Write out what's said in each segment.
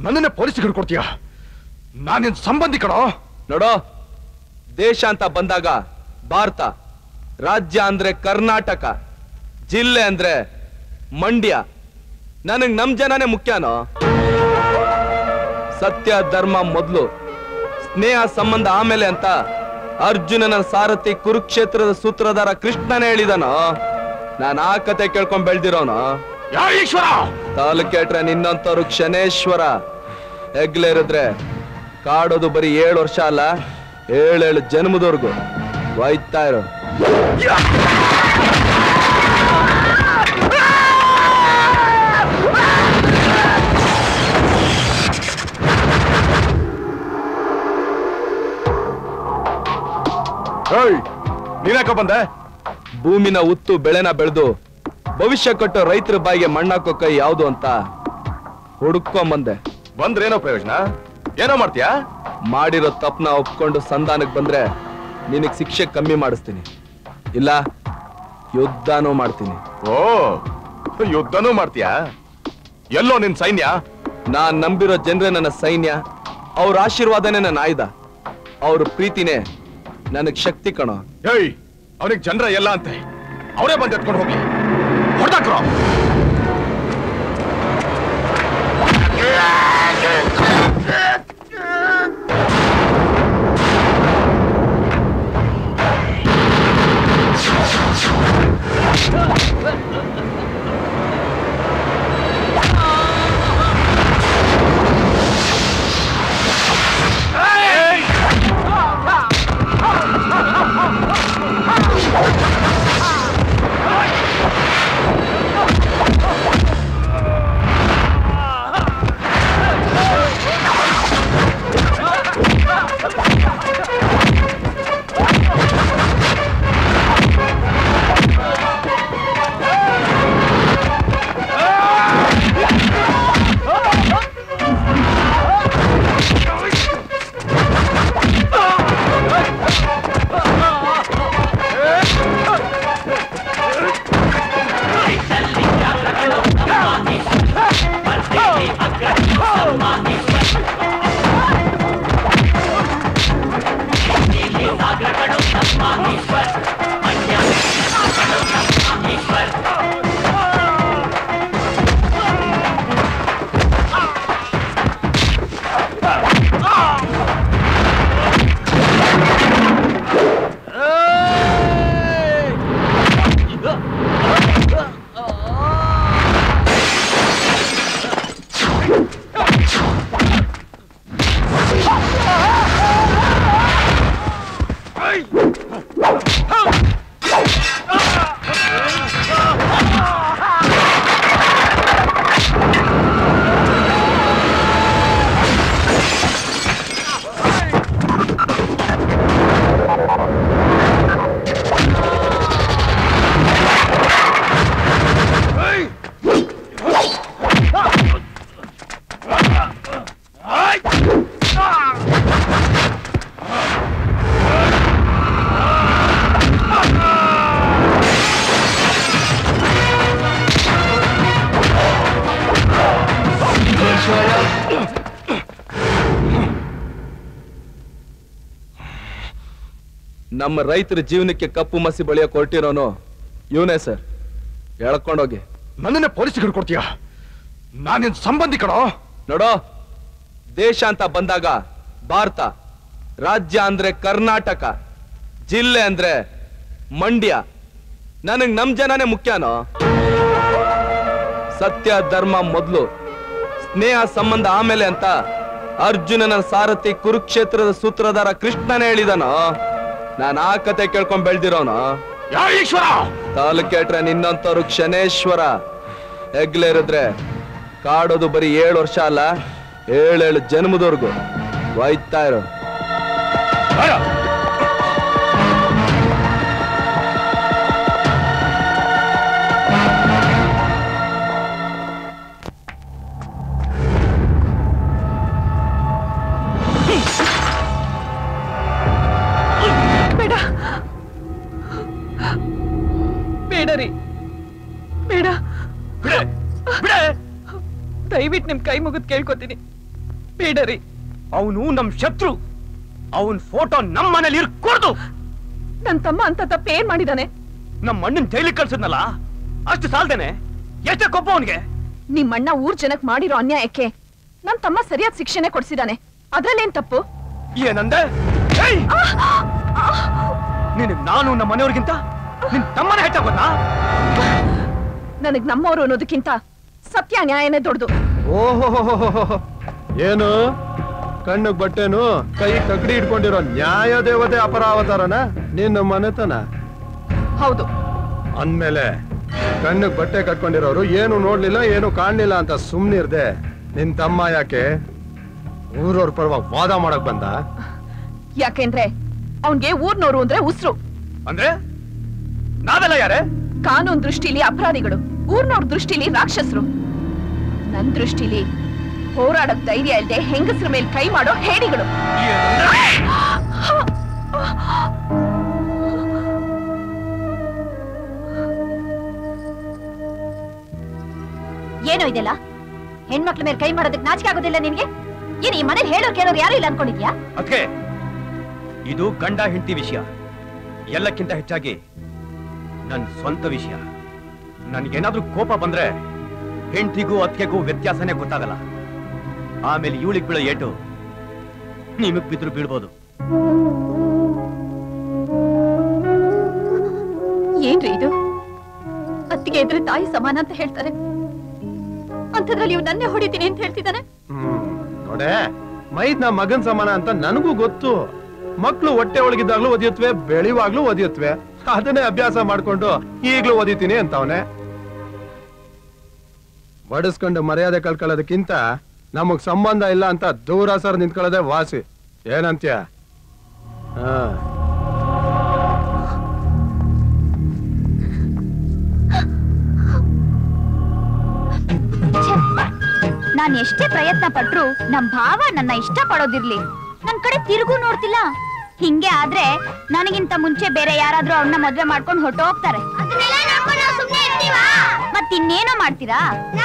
ನನ್ನನ್ನೇ ಪೊಲೀಸ್ ಹಿಡ್ಕೊಡ್ತೀಯ ನಾನಿನ್ ಸಂಬಂಧಿ ಕಣೋ ನೋಡೋ ದೇಶ ಅಂತ ಬಂದಾಗ ಭಾರತ ರಾಜ್ಯ ಅಂದ್ರೆ ಕರ್ನಾಟಕ ಜಿಲ್ಲೆ ಅಂದ್ರೆ ಮಂಡ್ಯ ನನಗ್ ನಮ್ ಜನನೇ ಮುಖ್ಯನೋ ಸತ್ಯ ಧರ್ಮ ಮೊದಲು ಸ್ನೇಹ ಸಂಬಂಧ ಆಮೇಲೆ ಅಂತ ಅರ್ಜುನನ ಸಾರಥಿ ಕುರುಕ್ಷೇತ್ರದ ಸೂತ್ರಧಾರ ಕೃಷ್ಣನೇ ಹೇಳಿದನೋ ನಾನು ಆ ಕತೆ ಕೇಳ್ಕೊಂಡ್ ಬೆಳ್ದಿರೋನು ಯಾ ಈಶ್ವರ ತಾಲೂಕೇಟ್ರೆ ನಿನ್ನಂತವ್ರು ಕ್ಷಣೇಶ್ವರ ಹೆಗ್ಲೇರಿದ್ರೆ ಕಾಡೋದು ಬರೀ ಏಳು ವರ್ಷ ಅಲ್ಲ ಏಳೇಳು ಜನ್ಮದವರೆಗೂ ಒಯ್ತಾ ಇರೋ ಏಯ್ ನೀನ್ಯಾಕ ಬಂದೆ ಭೂಮಿನ ಉತ್ತು ಬೆಳೆನ ಬೆಳೆದು ಭವಿಷ್ಯ ಕಟ್ಟೋ ರೈತರ ಬಾಯಿಗೆ ಮಣ್ಣಾಕೋ ಕೈ ಯಾವುದು ಅಂತ ಹುಡುಕೊಂಬಂದೆ ಬಂದ್ರೇನೋ ಪ್ರಯೋಜನ ಏನೋ ಮಾಡ್ತೀಯಾ ಮಾಡಿರೋ ತಪ್ಪನ ಒಪ್ಕೊಂಡು ಸಂಧಾನಕ್ಕೆ ಬಂದ್ರೆ ನಿನಗ್ ಶಿಕ್ಷೆ ಕಮ್ಮಿ ಮಾಡಿಸ್ತೀನಿ ಇಲ್ಲ ಯುದ್ಧನೂ ಮಾಡ್ತೀನಿ ಓ ಯುದ್ಧನೂ ಮಾಡ್ತೀಯಾ ಎಲ್ಲೋ ನಿನ್ ಸೈನ್ಯ ನಾನ್ ನಂಬಿರೋ ಜನರೇ ನನ್ನ ಸೈನ್ಯ ಅವ್ರ ಆಶೀರ್ವಾದನೇ ನನ್ನ ಆಯುಧ ಅವ್ರ ಪ್ರೀತಿನೇ ನನಗ್ ಶಕ್ತಿ ಕಣೋ ಏಯ್ ಅವನಿಗೆ ಜನರ ಎಲ್ಲ ಅಂತೆ ಅವರೇ ಬಂದು ಎತ್ಕೊಂಡು ಹೋಗ್ಲಿ ಹೊಡೆದಾಕ್ರೋ ನಮ್ಮ ರೈತರ ಜೀವನಕ್ಕೆ ಕಪ್ಪು ಮಸಿ ಬಳಿಯಕ್ ಹೊರಟಿರೋನು ಇವನೇ ಸರ್ ಎಳ್ಕೊಂಡೋಗಿ ನನ್ನನ್ನೇ ಪೊಲೀಸ್ ಹಿಡ್ಕೊಡ್ತೀಯ ನಾನಿನ್ ಸಂಬಂಧಿ ಕಣೋ ನೋಡೋ ದೇಶ ಅಂತ ಬಂದಾಗ ಭಾರತ ರಾಜ್ಯ ಅಂದ್ರೆ ಕರ್ನಾಟಕ ಜಿಲ್ಲೆ ಅಂದ್ರೆ ಮಂಡ್ಯ ನನಗ್ ನಮ್ ಜನನೇ ಮುಖ್ಯನೋ ಸತ್ಯ ಧರ್ಮ ಮೊದಲು ಸ್ನೇಹ ಸಂಬಂಧ ಆಮೇಲೆ ಅಂತ ಅರ್ಜುನನ ಸಾರಥಿ ಕುರುಕ್ಷೇತ್ರದ ಸೂತ್ರಧಾರ ಕೃಷ್ಣನೇ ಹೇಳಿದನೋ ನಾನು ಆ ಕತೆ ಕೇಳ್ಕೊಂಡ್ ಬೆಳ್ದಿರೋನು ಯಾ ಈಶ್ವರ ತಾಲೂಕೇಟ್ರೆ ನಿನ್ನಂತವ್ರು ಕ್ಷಣೇಶ್ವರ ಹೆಗ್ಲೇರಿದ್ರೆ ಕಾಡೋದು ಬರೀ ಏಳು ವರ್ಷ ಅಲ್ಲ ಏಳೇಳು ಜನ್ಮದವರೆಗೂ ಒಯ್ತಾ ಇರೋ ಅಯ್ಯ. ಬೇಡ ಬೇಡ ರೀ ಬೇಡ ಬಿಡೆ ಬಿಡೆ ದಯವಿಟ್ಟು ನಿಮ್ ಕೈ ಮುಗಿದ್ ಕೇಳ್ಕೊತೀನಿ ಬೇಡರಿ ಅವನು ನಮ್ ಶತ್ರು ಅವನ್ ಫೋಟೋ ನಮ್ ಮನೇಲಿ ಇರ್ಕೊಡ್ದು ನನ್ ತಮ್ಮ ಅಂತ ತಪ್ಪ ಏನ್ ಮಾಡಿದಾನೆ ನಮ್ ಅಣ್ಣನ್ ಜೈಲಿಗೆ ಕಳ್ಸಿದ್ನಲ್ಲ ಅಷ್ಟು ಸಾಲ್ದೇನೆ ಎಷ್ಟೇ ಕೊಬ್ಬ ಅವನ್ಗೆ ನಿಮ್ಮಣ್ಣ ಊರ್ ಜನಕ್ ಮಾಡಿರೋ ಅನ್ಯಾಯಕ್ಕೆ ನನ್ ತಮ್ಮ ಸರಿಯಾದ ಶಿಕ್ಷೆನೆ ಕೊಡ್ಸಿದಾನೆ ಅದ್ರಲ್ಲೇನ್ ತಪ್ಪು ಏನಂದೆ ಏಯ್! ನಿನಗ್ ನಾನು ನಮ್ಮ ಮನೆಯವ್ರಿಗಿಂತ ನಿನ್ ತಮ್ಮನ ಹೆಚ್ಚಾಗೋದಾ ನನಗ್ ನಮ್ಮವ್ರು ಅನ್ನೋದಕ್ಕಿಂತ ಸತ್ಯ ನ್ಯಾಯನೇ ದೊಡ್ಡದು ಓಹೋ ಏನು ಕಣ್ಣಿಗೆ ಬಟ್ಟೆನು ಕೈ ಕಗಡಿ ಇಟ್ಕೊಂಡಿರೋ ನ್ಯಾಯ ದೇವತೆ ಅಪರಾವತಾರನ ನಿನ್ನ ಮನೆತನ ಹೌದು ಅಂದ್ಮೇಲೆ ಕಣ್ಣಿಗೆ ಬಟ್ಟೆ ಕಟ್ಕೊಂಡಿರೋರು ಏನು ನೋಡ್ಲಿಲ್ಲ ಏನು ಕಾಣ್ಲಿಲ್ಲ ಅಂತ ಸುಮ್ನಿರ್ದೆ ನಿನ್ ತಮ್ಮ ಯಾಕೆ ಊರವ್ರ ಪರವಾಗಿ ವಾದ ಮಾಡಕ್ ಬಂದ ಯಾಕೆಂದ್ರೆ ಅವನ್ಗೆ ಊರ್ನೋರು ಅಂದ್ರೆ ಉಸ್ರು ಅಂದ್ರೆ ನಾವೆಲ್ಲ ಯಾರೇ ಕಾನೂನ್ ದೃಷ್ಟಿಲಿ ಅಪರಾಧಿಗಳು ಊರ್ನವ್ರ ದೃಷ್ಟಿಲಿ ರಾಕ್ಷಸರು ನನ್ ದೃಷ್ಟಿಲಿ ಹೋರಾಡಕ್ ಧೈರ್ಯ ಇಲ್ದೆ ಹೆಂಗಸ್ರ ಮೇಲೆ ಕೈ ಮಾಡೋ ಹೇಡಿಗಳು ಏನೋ ಇದೆಲ್ಲ ಹೆಣ್ಮಕ್ಳ ಮೇಲೆ ಕೈ ಮಾಡೋದಕ್ಕೆ ನಾಚಿಕೆ ಆಗೋದಿಲ್ಲ ನಿನ್ಗೆ ಏನ್ ಈ ಮನೇಲಿ ಹೇಳೋರ್ ಕೇಳೋರು ಯಾರು ಇಲ್ಲ ಅನ್ಕೊಂಡಿದ್ಯಾ ಅದಕ್ಕೆ ಇದು ಗಂಡ ಹೆಂಡತಿ ವಿಷಯ ಎಲ್ಲಕ್ಕಿಂತ ಹೆಚ್ಚಾಗಿ ನನ್ ಸ್ವಂತ ವಿಷಯ ನನ್ಗೇನಾದ್ರೂ ಕೋಪ ಬಂದ್ರೆ ಹೆಂಡತಿಗೂ ಅತ್ತಿಗೆಗೂ ವ್ಯತ್ಯಾಸನೇ ಗೊತ್ತಾಗಲ್ಲ ಆಮೇಲೆ ಇವಳಿಗೆ ಬೀಳೋ ಏಟು ನಿಮಗ್ ಬಿದ್ರು ಬೀಳ್ಬೋದು ಏನ್ರಿ ಇದು ಅತ್ತಿಗೆ ಇದ್ರೆ ತಾಯಿ ಸಮಾನ ಅಂತ ಹೇಳ್ತಾರೆ ಅಂಥದ್ರಲ್ಲಿ ಇವ್ ನನ್ನೇ ಹೊಡಿತೀನಿ ಅಂತ ಹೇಳ್ತಿದ್ದಾನೆ ಹ್ಮ್ ನೋಡೆ ಮೈದ್ ನಾ ಮಗನ್ ಸಮಾನ ಅಂತ ನನಗೂ ಗೊತ್ತು ಮಕ್ಳು ಹೊಟ್ಟೆ ಒಳಗಿದ್ದಾಗ್ಲೂ ಒದಿಯತ್ವೆ ಬೆಳೆಯುವಾಗ್ಲೂ ಒದಿಯತ್ವೆ ಅದನ್ನೇ ಅಭ್ಯಾಸ ಮಾಡ್ಕೊಂಡು ಈಗ್ಲೂ ಒದಿತೀನಿ ಅಂತವನೆ ಬಡಿಸ್ಕೊಂಡು ಮರ್ಯಾದೆ ಕಳ್ಕೊಳ್ಳೋದಕ್ಕಿಂತ ನಮಗ್ ಸಂಬಂಧ ಇಲ್ಲ ಅಂತ ದೂರ ಸರ್ ನಿಂತ್ಕೊಳ್ಳೋದೇ ವಾಸಿ ಏನಂತ್ಯ ಹಾ ನಾನ್ ಎಷ್ಟೇ ಪ್ರಯತ್ನ ಪಟ್ರು ನಮ್ ಭಾವ ನನ್ನ ಇಷ್ಟ ಪಡೋದಿರ್ಲಿ ನನ್ ಕಡೆ ತಿರುಗೂ ನೋಡ್ತಿಲ್ಲ ಹಿಂಗೆ ಆದ್ರೆ ನನಗಿಂತ ಮುಂಚೆ ಬೇರೆ ಯಾರಾದ್ರೂ ಅವ್ನ ಮದ್ವೆ ಮಾಡ್ಕೊಂಡು ಹೊಟ್ಟೋಗ್ತಾರೆ ಮತ್ತಿನ್ನೇನೋ ಮಾಡ್ತೀರಾ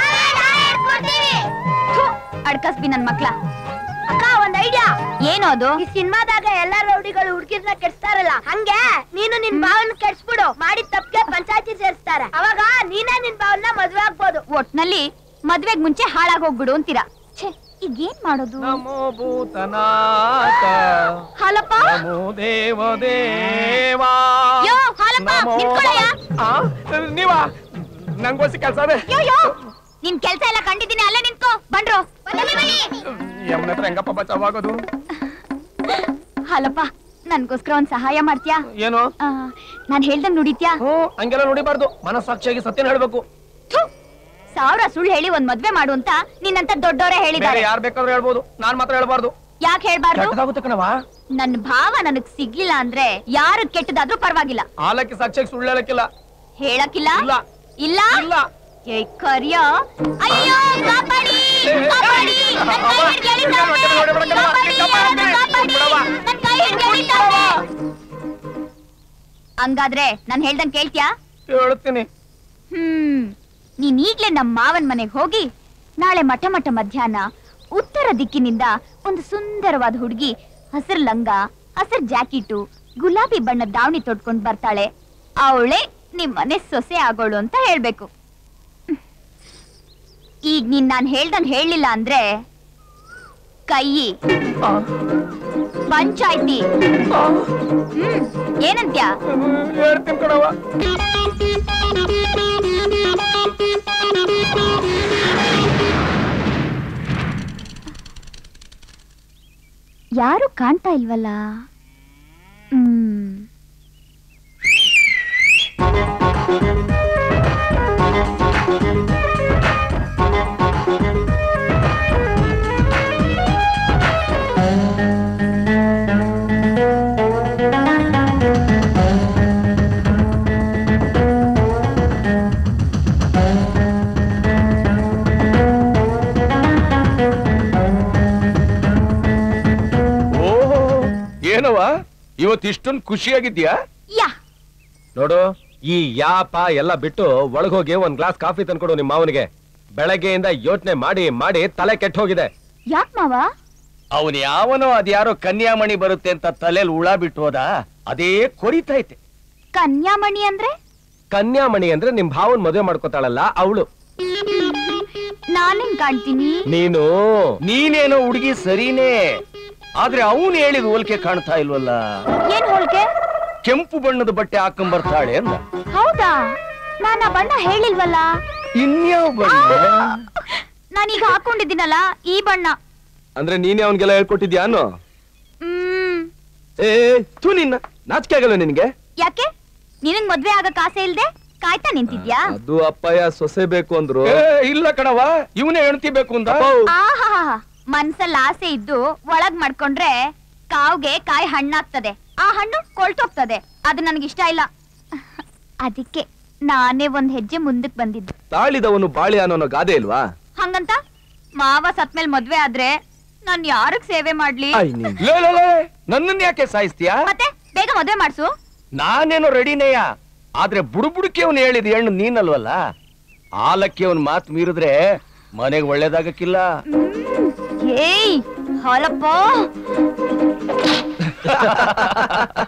ಥು, ಅಡ್ಕಸ್ಬಿ ನನ್ ಮಕ್ಳ ಅಕ್ಕ ಒಂದ್ ಐಡಿಯಾ ಏನು ಅದು ಈ ಸಿನಿಮಾದಾಗ ಎಲ್ಲಾ ರೌಡಿಗಳು ಹುಡುಗಿರ್ನ ಕೆಡ್ಸ್ತಾರಲ್ಲ ಹಂಗೆ ನೀನು ನಿನ್ ಭಾವನ ಕೆಡ್ಸ್ಬಿಡು ಮಾಡಿದ ತಪ್ಪಿಗೆ ಪಂಚಾಯತಿ ಸೇರಿಸ್ತಾರೆ ಅವಾಗ ನೀನೇ ನಿನ್ ಭಾವನ ಮದ್ವೆ ಆಗ್ಬೋದು ಒಟ್ನಲ್ಲಿ ಮದ್ವೆಗ್ ಮುಂಚೆ ಹಾಳಾಗ್ ಹೋಗ್ಬಿಡು ಅಂತೀರಾ ಛೇ ಈಗೇನ್ ಮಾಡೋದು ನಮೋ ಭೂತನಾಥ ಹಾಲಪ್ಪ ನಮೋ ದೇವ ದೇವಾ ಯೋ ಹಾಲಪ್ಪ ನಿಂತ್ಕೊಳ್ಳಯ್ಯ ನೀವ ನಂಗೋಸಿ ಕೆಲಸ ಅದೇ ಯೋ ಯೋ ನಿನ್ ಕೆಲ್ಸ ಎಲ್ಲ ಕಂಡಿದ್ದೀನಿ ಅಲ್ಲೇ ನಿಂತ್ಕೋ ಬಂಡ್ರು ಯಮನ ಹತ್ರ ಹೆಂಗಪ್ಪ ಬಚಾವಾಗೋದು ಹಾಲಪ್ಪ ನನ್ಗೋಸ್ಕರ ಒಂದ್ ಸಹಾಯ ಮಾಡ್ತ್ಯಾ ಏನು ಆ, ನಾನ್ ಹೇಳ್ದಂಗ್ ನುಡಿತ್ಯಾ ಹ್ಮ್ ಹಂಗೆಲ್ಲ ನೋಡಿಬಾರ್ದು ಮನಸ್ಸಾಕ್ಷಿಯಾಗಿ ಸತ್ಯನ ಹೇಳ್ಬೇಕು ಥು, ಸಾವಿರ ಸುಳ್ಳು ಹೇಳಿ ಒಂದ್ ಮದ್ವೆ ಮಾಡು ಅಂತ ನಿನ್ನಂತ ದೊಡ್ಡವರೇ ಬೇರೆ ಹೇಳಿದ್ದಾರೆ ಯಾರ್ ಬೇಕಾದ್ರೂ ಹೇಳ್ಬೋದು ನಾನ್ ಮಾತ್ರ ಹೇಳ್ಬಾರ್ದು ಯಾಕೆ ಹೇಳ್ಬಾರ್ದು ಕೆಟ್ಟದಾಗುತ್ತೆ ಕಣವಾ ನನ್ ಭಾವ ನನಗ್ ಸಿಗ್ಲಿಲ್ಲ ಅಂದ್ರೆ ಯಾರು ಕೆಟ್ಟದಾದ್ರೂ ಪರವಾಗಿಲ್ಲ ಆಲಕ್ಕೆ ಸಾಕ್ಷಿಯಾಗಿ ಸುಳ್ಳು ಹೇಳಕ್ಕಿಲ್ಲ ಹೇಳಕ್ಕಿಲ್ಲ ಇಲ್ಲ. ಇಲ್ಲ ಇಲ್ಲ ಏ ಕರ್ಯ ಅಯ್ಯೋ ಕಾಪಾಡಿ ಕಾಪಾಡಿ ನನ್ ಕೈ ಹಿಡ್ದು ಎಳಿತಾವ್ನೆ. ಕಾಪಾಡಿ, ಯಾರಾದ್ರೂ ಕಾಪಾಡಿ. ನನ್ ಕೈ ಹಿಡ್ದು ಎಳಿತಾವ್ನೆ. ಹಂಗಾದ್ರೆ ನಾನ್ ಹೇಳ್ದಂಗ್ ಕೇಳ್ತ್ಯಾ ಹೇಳ್ತೀನಿ ಹ್ಮ್ ನೀನ್ ಈಗ್ಲೇ ನಮ್ ಮಾವನ್ ಮನೆಗ್ ಹೋಗಿ ನಾಳೆ ಮಠ ಮಠ ಮಧ್ಯಾಹ್ನ ಉತ್ತರ ದಿಕ್ಕಿನಿಂದ ಒಂದು ಸುಂದರವಾದ ಹುಡುಗಿ ಹಸಿರು ಲಂಗ ಹಸಿರು ಜಾಕೆಟು ಗುಲಾಬಿ ಬಣ್ಣದ ದಾವಣಿ ತೊಡ್ಕೊಂಡ್ ಬರ್ತಾಳೆ ಅವಳೆ ನಿಮ್ ಮನೆ ಸೊಸೆ ಆಗೋಳು ಅಂತ ಹೇಳ್ಬೇಕು ಹ್ಮ್. ಈಗ ನೀನ್ ನಾನ್ ಹೇಳ್ದಂಗ್ ಹೇಳಿಲ್ಲ ಅಂದ್ರೆ ಕೈ ಪಂಚಾಯ್ತಿ ಹ್ಮ್ ಏನಂತ್ಯ ಹೇಳ್ತೀನಿ ಕಣವ ಯಾರು ಕಾಣ್ತಾ ಇಲ್ವಲ್ಲ ಹ್ಮ್ ಓಹೋ ಏನವ ಇವತ್ತಿಷ್ಟೊಂದು ಖುಷಿಯಾಗಿದ್ಯಾ ಯಾ ನೋಡು ಈ ಯಾಪ ಎಲ್ಲ ಬಿಟ್ಟು ಒಳಗೋಗಿ ಒಂದ್ ಗ್ಲಾಸ್ ಕಾಫಿ ತಂದ್ಕೊಡು ನಿಮ್ಮ ಮಾವನಿಗೆ ಬೆಳಗ್ಗೆಯಿಂದ ಯೋಚನೆ ಮಾಡಿ ಮಾಡಿ ತಲೆ ಕೆಟ್ಟ ಹೋಗಿದೆ ಯಾಕ್ ಮಾವ ಅವನು ಯಾವನೋ ಅದ್ಯಾರೋ ಕನ್ಯಾಮಣಿ ಬರುತ್ತೆ ಅಂತ ತಲೆಯಲ್ಲಿ ಹುಳ ಬಿಟ್ಟು ಹೋದ ಅದೇ ಕೊರಿತೈತೆ ಕನ್ಯಾಮಣಿ ಅಂದ್ರೆ ಕನ್ಯಾಮಣಿ ಅಂದ್ರೆ ನಿಮ್ ಭಾವನ್ ಮದುವೆ ಮಾಡ್ಕೋತಾಳಲ್ಲ ಅವಳು ನಾನೇನ್ ಕಾಣ್ತೀನಿ ನೀನು ನೀನೇನೋ ಹುಡುಗಿ ಸರಿನೇ ಆದ್ರೆ ಅವನು ಹೇಳಿದ ಹೋಲಿಕೆ ಕಾಣ್ತಾ ಇಲ್ವಲ್ಲ ಏನ್ ಹೋಳ್ಕೆ ಕೆಂಪು ಬಣ್ಣದ ಬಟ್ಟೆ ಹಾಕೊಂಡ್ ಬರ್ತಾಳೆ ಅಂದ ಹೌದಾ ನಾನ್ ಆ ಬಣ್ಣ ಹೇಳಿಲ್ವಲ್ಲ ಇನ್ಯಾವ ಬಣ್ಣ ನಾನೀಗ ಹಾಕೊಂಡಿದ್ದೀನಲ್ಲ ಈ ಬಣ್ಣ ಅಂದ್ರೆ ನೀನೇ ಅವನ್ಗೆಲ್ಲ ಹೇಳ್ಕೊಟ್ಟಿದ್ಯಾನು ಹ್ಮ್ ಏ ಥೂ ನಿನ್ನ ನಾಚಿಕೆ ಆಗಲ್ಲ ನಿನ್ಗೆ ಯಾಕೆ ನಿನಗ್ ಮದ್ವೆ ಆಗಕ್ ಆಸೆ ಇಲ್ದೆ ಕಾಯ್ತಾ ನಿಂತಿದ್ಯಾ ಅದು ಅಪ್ಪಯ್ಯ ಸೊಸೆ ಬೇಕು ಅಂದ್ರು ಏ, ಇಲ್ಲ ಕಣವ ಇವನೇ ಹೆಣ್ತಿ ಬೇಕು ಅಂದ ಆಹಾ ಮನ್ಸಲ್ಲಿ ಆಸೆ ಇದ್ದು ಒಳಗ್ ಮಾಡ್ಕೊಂಡ್ರೆ ಕಾವ್ಗೆ ಕಾಯಿ ಹಣ್ಣಾಗ್ತದೆ ಆ ಹಣ್ಣು ಕೊಳ್ತೋಗ್ತದೆ ಅದು ನನಗಿಷ್ಟ ಇಲ್ಲ ಅದಕ್ಕೆ ನಾನೇ ಒಂದ್ ಹೆಜ್ಜೆ ಮುಂದಕ್ ಬಂದಿದ್ದು ತಾಳಿದವನು ಬಾಳಿ ಅನ್ನೋ ಗಾದೆ ಇಲ್ವಾ ಹಂಗಂತ ಮಾವ ಸತ್ಮೇಲ್ ಮದ್ವೆ ಆದ್ರೆ ನಾನ್ ಯಾರಿಗ್ ಸೇವೆ ಮಾಡ್ಲಿ ಐ ನೀನ್ ಲೇ, ಲೇ, ಲೇ, ನನ್ನನ್ ಯಾಕೆ ಸಾಯಿಸ್ತೀಯಾ ಮತ್ತೆ ಬೇಗ ಮದ್ವೆ ಮಾಡ್ಸು ನಾನೇನೋ ರೆಡಿನೇಯ ಆದ್ರೆ ಬುಡುಬುಡುಕಿ ಅವನು ಹೇಳಿದ ಹೆಣ್ಣು ನೀನಲ್ವಲ್ಲ ಆಲಕ್ಕೆ ಅವನ್ ಮಾತು ಮೀರಿದ್ರೆ ಮನೆಗೆ ಒಳ್ಳೇದಾಗಕ್ಕಿಲ್ಲ ಏಯ್ ಹಾಲಪ್ಪ